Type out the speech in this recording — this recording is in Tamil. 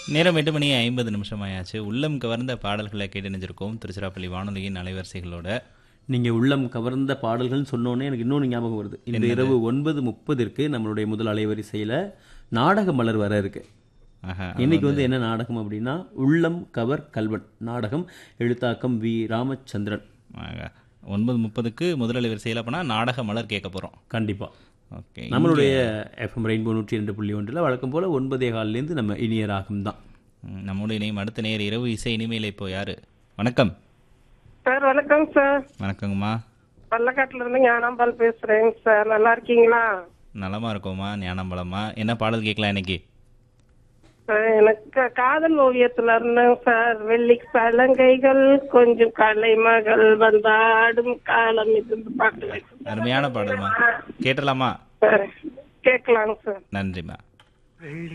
நேரம் எட்டு மணி ஐம்பது நிமிஷம் ஆயாச்சு உள்ளம் கவர்ந்த பாடல்களை கேட்டு நினைஞ்சிருக்கோம் திருச்சிராப்பள்ளி வானொலியின் அலைவரிசைகளோட நீங்கள் உள்ளம் கவர்ந்த பாடல்கள்னு சொன்னோன்னே எனக்கு இன்னொன்று ஞாபகம் வருது இந்த இரவு ஒன்பது முப்பதிற்கு நம்மளுடைய முதல் அலைவரிசையில் நாடக மலர் வர இருக்கு ஆஹா இன்னைக்கு வந்து என்ன நாடகம் அப்படின்னா உள்ளம் கவர் கல்வன் நாடகம் எழுத்தாக்கம் வி ராமச்சந்திரன் ஆஹா. ஒன்பது முப்பதுக்கு முதல் அலைவரிசையில் போனால் நாடக மலர் கேட்க போகிறோம் கண்டிப்பா ஓகே நம்மளுடைய எஃப்எம் ரெயின்போ நூற்றி ரெண்டு புள்ளி ஒன்றில் வழக்கம் போல ஒன்பதே காலிலேருந்து நம்ம இனிய ராகம் தான் ம், நம்முடைய இணையம் அடுத்த நேர் இரவு இசை இனிமையில் இப்போ யாரு வணக்கம் சார் வணக்கம் சார் வணக்கங்கம்மா பள்ளக்காட்டுல இருந்து ஞானாம்பால் பேசுறேங்க சார் நல்லா இருக்கீங்களா நலமா இருக்கோமா ஞானம்பலமா என்ன பாடல் கேட்கலாம் இன்னைக்கு சார், எனக்கு காதல் ஓவியத்துல இருந்தேங்க சார் வெள்ளி சலங்கைகள் கொஞ்சம் கலை மகள் வந்தாடும் காலம் இது பாட்டு வைக்கும் அருமையான பாடல்மா கேட்டலாமா சார் கேட்கலாங்க சார் நன்றிம்மா வெள்ளி